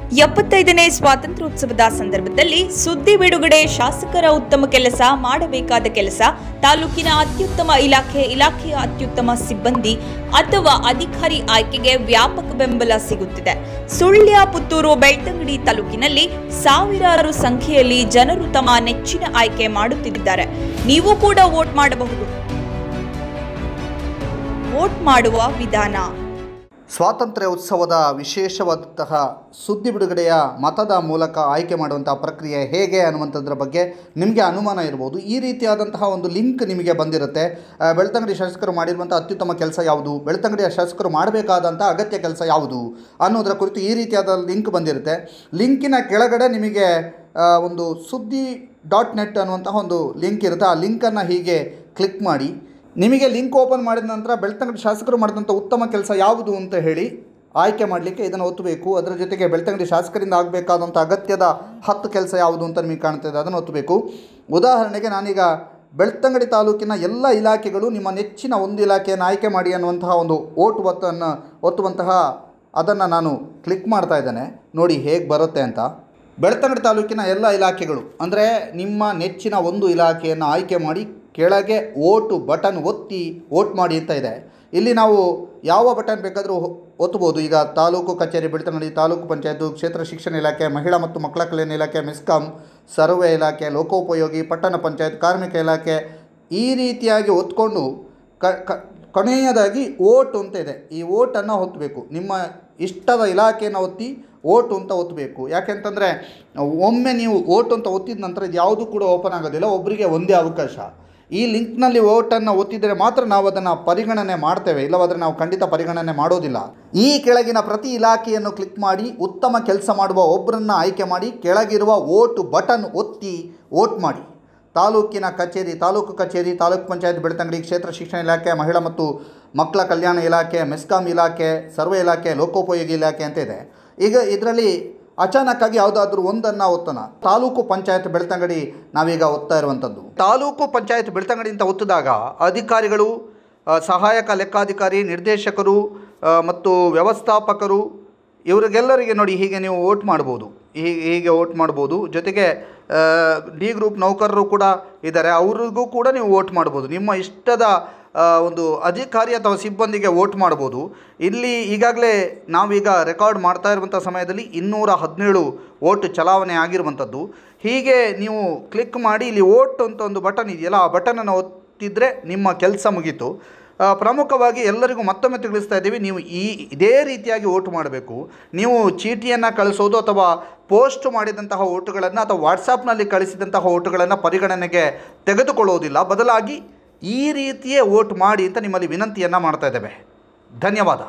ಎಪ್ಪತ್ತೈದನೇ ಸ್ವಾತಂತ್ರ್ಯೋತ್ಸವದ ಸಂದರ್ಭದಲ್ಲಿ ಸುದ್ದಿ ಬಿಡುಗಡೆ ಶಾಸಕರ ಉತ್ತಮ ಕೆಲಸ ಮಾಡಬೇಕಾದ ಕೆಲಸ ತಾಲೂಕಿನ ಅತ್ಯುತ್ತಮ ಇಲಾಖೆ ಇಲಾಖೆಯ ಅತ್ಯುತ್ತಮ ಸಿಬ್ಬಂದಿ ಅಥವಾ ಅಧಿಕಾರಿ ಆಯ್ಕೆಗೆ ವ್ಯಾಪಕ ಬೆಂಬಲ ಸಿಗುತ್ತಿದೆ ಸುಳ್ಯ ಪುತ್ತೂರು ಬೆಳ್ತಂಗಡಿ ತಾಲೂಕಿನಲ್ಲಿ ಸಾವಿರಾರು ಸಂಖ್ಯೆಯಲ್ಲಿ ಜನರು ತಮ್ಮ ನೆಚ್ಚಿನ ಆಯ್ಕೆ ಮಾಡುತ್ತಿದ್ದಾರೆ ನೀವು ಕೂಡ ವೋಟ್ ಮಾಡಬಹುದು ವೋಟ್ ಮಾಡುವ ವಿಧಾನ ಸ್ವಾತಂತ್ರ್ಯ ಉತ್ಸವದ ವಿಶೇಷವಾದಂತಹ ಸುದ್ದಿ ಬಿಡುಗಡೆಯ ಮತದ ಮೂಲಕ ಆಯ್ಕೆ ಮಾಡುವಂತಹ ಪ್ರಕ್ರಿಯೆ ಹೇಗೆ ಅನ್ನುವಂಥದ್ರ ಬಗ್ಗೆ ನಿಮಗೆ ಅನುಮಾನ ಇರ್ಬೋದು ಈ ರೀತಿಯಾದಂತಹ ಒಂದು ಲಿಂಕ್ ನಿಮಗೆ ಬಂದಿರುತ್ತೆ ಆ, ಬೆಳ್ತಂಗಡಿ ಶಾಸಕರು ಮಾಡಿರುವಂಥ ಅತ್ಯುತ್ತಮ ಕೆಲಸ ಯಾವುದು ಬೆಳ್ತಂಗಡಿಯ ಶಾಸಕರು ಮಾಡಬೇಕಾದಂಥ ಅಗತ್ಯ ಕೆಲಸ ಯಾವುದು ಅನ್ನೋದರ ಕುರಿತು ಈ ರೀತಿಯಾದ ಲಿಂಕ್ ಬಂದಿರುತ್ತೆ ಲಿಂಕಿನ ಕೆಳಗಡೆ ನಿಮಗೆ ಆ, ಒಂದು ಸುದ್ದಿ ಡಾಟ್ ನೆಟ್ ಅನ್ನುವಂತಹ ಒಂದು ಲಿಂಕ್ ಇರುತ್ತೆ ಆ ಲಿಂಕನ್ನು ಹೀಗೆ ಕ್ಲಿಕ್ ಮಾಡಿ ನಿಮಗೆ ಲಿಂಕ್ ಓಪನ್ ಮಾಡಿದ ನಂತರ ಬೆಳ್ತಂಗಡಿ ಶಾಸಕರು ಮಾಡಿದಂಥ ಉತ್ತಮ ಕೆಲಸ ಯಾವುದು ಅಂತ ಹೇಳಿ ಆಯ್ಕೆ ಮಾಡಲಿಕ್ಕೆ ಇದನ್ನು ಒತ್ತಬೇಕು ಅದರ ಜೊತೆಗೆ ಬೆಳ್ತಂಗಡಿ ಶಾಸಕರಿಂದ ಆಗಬೇಕಾದಂಥ ಅಗತ್ಯದ ಹತ್ತು ಕೆಲಸ ಯಾವುದು ಅಂತ ನಿಮಗೆ ಕಾಣ್ತಿದೆ ಅದನ್ನು ಒತ್ತಬೇಕು ಉದಾಹರಣೆಗೆ ನಾನೀಗ ಬೆಳ್ತಂಗಡಿ ತಾಲೂಕಿನ ಎಲ್ಲ ಇಲಾಖೆಗಳು ನಿಮ್ಮ ನೆಚ್ಚಿನ ಒಂದು ಇಲಾಖೆಯನ್ನು ಆಯ್ಕೆ ಮಾಡಿ ಅನ್ನುವಂತಹ ಒಂದು ಓಟ್ ಒತ್ತನ್ನು ಒತ್ತುವಂತಹ ಅದನ್ನು ನಾನು ಕ್ಲಿಕ್ ಮಾಡ್ತಾ ಇದ್ದೇನೆ ನೋಡಿ ಹೇಗೆ ಬರುತ್ತೆ ಅಂತ ಬೆಳ್ತಂಗಡಿ ತಾಲೂಕಿನ ಎಲ್ಲ ಇಲಾಖೆಗಳು ಅಂದರೆ ನಿಮ್ಮ ನೆಚ್ಚಿನ ಒಂದು ಇಲಾಖೆಯನ್ನು ಆಯ್ಕೆ ಮಾಡಿ ಕೆಳಗೆ ಓಟು ಬಟನ್ ಒತ್ತಿ ವೋಟ್ ಮಾಡಿ ಅಂತ ಇದೆ ಇಲ್ಲಿ ನಾವು ಯಾವ ಬಟನ್ ಬೇಕಾದರೂ ಒತ್ತಬೋದು ಈಗ ತಾಲೂಕು ಕಚೇರಿ ಬೆಳ್ತಂಗಡಿ ತಾಲೂಕು ಪಂಚಾಯತು ಕ್ಷೇತ್ರ ಶಿಕ್ಷಣ ಇಲಾಖೆ ಮಹಿಳಾ ಮತ್ತು ಮಕ್ಕಳ ಕಲ್ಯಾಣ ಇಲಾಖೆ ಮೆಸ್ಕಾಂ ಸರ್ವೆ ಇಲಾಖೆ ಲೋಕೋಪಯೋಗಿ ಪಟ್ಟಣ ಪಂಚಾಯತ್ ಕಾರ್ಮಿಕ ಇಲಾಖೆ ಈ ರೀತಿಯಾಗಿ ಒತ್ಕೊಂಡು ಕ ಕ ಕೊನೆಯದಾಗಿ ಓಟ್ ಅಂತ ಇದೆ ಈ ಓಟನ್ನು ಒತ್ತಬೇಕು ನಿಮ್ಮ ಇಷ್ಟದ ಇಲಾಖೆಯನ್ನು ಒತ್ತಿ ಓಟು ಅಂತ ಒತ್ತಬೇಕು ಯಾಕೆಂತಂದರೆ ಒಮ್ಮೆ ನೀವು ಓಟು ಅಂತ ಒತ್ತಿದ ನಂತರ ಇದು ಯಾವುದೂ ಕೂಡ ಓಪನ್ ಆಗೋದಿಲ್ಲ ಒಬ್ಬರಿಗೆ ಒಂದೇ ಅವಕಾಶ ಈ ಲಿಂಕ್ನಲ್ಲಿ ಓಟನ್ನು ಒತ್ತಿದರೆ ಮಾತ್ರ ನಾವು ಅದನ್ನು ಪರಿಗಣನೆ ಮಾಡ್ತೇವೆ ಇಲ್ಲವಾದರೆ ನಾವು ಖಂಡಿತ ಪರಿಗಣನೆ ಮಾಡೋದಿಲ್ಲ ಈ ಕೆಳಗಿನ ಪ್ರತಿ ಇಲಾಖೆಯನ್ನು ಕ್ಲಿಕ್ ಮಾಡಿ ಉತ್ತಮ ಕೆಲಸ ಮಾಡುವ ಒಬ್ಬರನ್ನು ಆಯ್ಕೆ ಮಾಡಿ ಕೆಳಗಿರುವ ಓಟು ಬಟನ್ ಒತ್ತಿ ವೋಟ್ ಮಾಡಿ ತಾಲೂಕಿನ ಕಚೇರಿ ತಾಲೂಕು ಕಚೇರಿ ತಾಲೂಕು ಪಂಚಾಯತ್ ಬೆಳ್ತಂಗಡಿ ಕ್ಷೇತ್ರ ಶಿಕ್ಷಣ ಇಲಾಖೆ ಮಹಿಳಾ ಮತ್ತು ಮಕ್ಕಳ ಕಲ್ಯಾಣ ಇಲಾಖೆ ಮೆಸ್ಕಾಂ ಇಲಾಖೆ ಸರ್ವೆ ಇಲಾಖೆ ಲೋಕೋಪಯೋಗಿ ಇಲಾಖೆ ಅಂತ ಇದೆ ಈಗ ಇದರಲ್ಲಿ ಅಚಾನಕ್ಕಾಗಿ ಯಾವುದಾದ್ರೂ ಒಂದನ್ನು ಒತ್ತೋಣ ತಾಲೂಕು ಪಂಚಾಯತ್ ಬೆಳ್ತಂಗಡಿ ನಾವೀಗ ಒತ್ತಾ ಇರುವಂಥದ್ದು ತಾಲೂಕು ಪಂಚಾಯತ್ ಬೆಳ್ತಂಗಡಿ ಅಂತ ಒತ್ತಿದಾಗ ಅಧಿಕಾರಿಗಳು ಆ, ಸಹಾಯಕ ಲೆಕ್ಕಾಧಿಕಾರಿ ನಿರ್ದೇಶಕರು ಆ, ಮತ್ತು ವ್ಯವಸ್ಥಾಪಕರು ಇವರಿಗೆಲ್ಲರಿಗೆ ನೋಡಿ ಹೀಗೆ ನೀವು ವೋಟ್ ಮಾಡ್ಬೋದು ಹೀಗೆ ಹೀಗೆ ವೋಟ್ ಮಾಡ್ಬೋದು ಜೊತೆಗೆ ಆ, ಡಿ ಗ್ರೂಪ್ ನೌಕರರು ಕೂಡ ಇದ್ದಾರೆ ಅವ್ರಿಗೂ ಕೂಡ ನೀವು ವೋಟ್ ಮಾಡ್ಬೋದು ನಿಮ್ಮ ಇಷ್ಟದ ಆ, ಒಂದು ಅಧಿಕಾರಿ ಅಥವಾ ಸಿಬ್ಬಂದಿಗೆ ವೋಟ್ ಮಾಡ್ಬೋದು ಇಲ್ಲಿ ಈಗಾಗಲೇ ನಾವೀಗ ರೆಕಾರ್ಡ್ ಮಾಡ್ತಾ ಇರುವಂಥ ಸಮಯದಲ್ಲಿ ಇನ್ನೂರ ಹದಿನೇಳು ವೋಟ್ ಚಲಾವಣೆ ಆಗಿರುವಂಥದ್ದು ಹೀಗೆ ನೀವು ಕ್ಲಿಕ್ ಮಾಡಿ ಇಲ್ಲಿ ವೋಟ್ ಅಂತ ಒಂದು ಬಟನ್ ಇದೆಯಲ್ಲ ಆ ಬಟನನ್ನು ಒತ್ತಿದ್ರೆ ನಿಮ್ಮ ಕೆಲಸ ಮುಗೀತು ಆ, ಪ್ರಮುಖವಾಗಿ ಎಲ್ಲರಿಗೂ ಮತ್ತೊಮ್ಮೆ ತಿಳಿಸ್ತಾ ಇದ್ದೀವಿ ನೀವು ಈ ಇದೇ ರೀತಿಯಾಗಿ ಓಟು ಮಾಡಬೇಕು ನೀವು ಚೀಟಿಯನ್ನು ಕಳಿಸೋದು ಅಥವಾ ಪೋಸ್ಟ್ ಮಾಡಿದಂತಹ ಓಟುಗಳನ್ನು ಅಥವಾ ವಾಟ್ಸಾಪ್ನಲ್ಲಿ ಕಳಿಸಿದಂತಹ ಓಟುಗಳನ್ನು ಪರಿಗಣನೆಗೆ ತೆಗೆದುಕೊಳ್ಳುವುದಿಲ್ಲ ಬದಲಾಗಿ ಈ ರೀತಿಯೇ ವೋಟ್ ಮಾಡಿ ಅಂತ ನಿಮ್ಮಲ್ಲಿ ವಿನಂತಿಯನ್ನು ಮಾಡ್ತಾ ಇದ್ದೇವೆ ಧನ್ಯವಾದ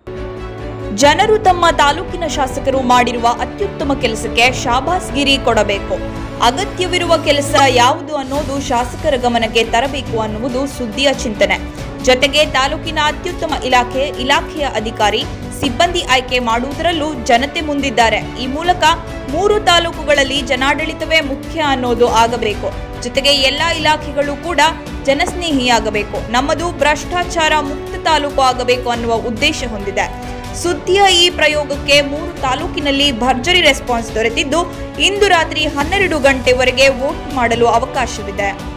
ಜನರು ತಮ್ಮ ತಾಲೂಕಿನ ಶಾಸಕರು ಮಾಡಿರುವ ಅತ್ಯುತ್ತಮ ಕೆಲಸಕ್ಕೆ ಶಾಬಾಸ್ಗಿರಿ ಕೊಡಬೇಕು ಅಗತ್ಯವಿರುವ ಕೆಲಸ ಯಾವುದು ಅನ್ನೋದು ಶಾಸಕರ ಗಮನಕ್ಕೆ ತರಬೇಕು ಅನ್ನುವುದು ಸುದ್ದಿಯ ಚಿಂತನೆ ಜೊತೆಗೆ ತಾಲೂಕಿನ ಅತ್ಯುತ್ತಮ ಇಲಾಖೆ ಇಲಾಖೆಯ ಅಧಿಕಾರಿ ಸಿಬ್ಬಂದಿ ಆಯ್ಕೆ ಮಾಡುವುದರಲ್ಲೂ ಜನತೆ ಮುಂದಿದ್ದಾರೆ ಈ ಮೂಲಕ ಮೂರು ತಾಲೂಕುಗಳಲ್ಲಿ ಜನಾಡಳಿತವೇ ಮುಖ್ಯ ಅನ್ನೋದು ಆಗಬೇಕು ಜೊತೆಗೆ ಎಲ್ಲಾ ಇಲಾಖೆಗಳು ಕೂಡ ಜನಸ್ನೇಹಿಯಾಗಬೇಕು ನಮ್ಮದು ಭ್ರಷ್ಟಾಚಾರ ಮುಕ್ತ ತಾಲೂಕು ಆಗಬೇಕು ಅನ್ನುವ ಉದ್ದೇಶ ಹೊಂದಿದೆ ಸುದ್ದಿಯ ಈ ಪ್ರಯೋಗಕ್ಕೆ ಮೂರು ತಾಲೂಕಿನಲ್ಲಿ ಭರ್ಜರಿ ರೆಸ್ಪಾನ್ಸ್ ದೊರೆತಿದ್ದು ಇಂದು ರಾತ್ರಿ ಹನ್ನೆರಡು ಗಂಟೆವರೆಗೆ ವೋಟ್ ಮಾಡಲು ಅವಕಾಶವಿದೆ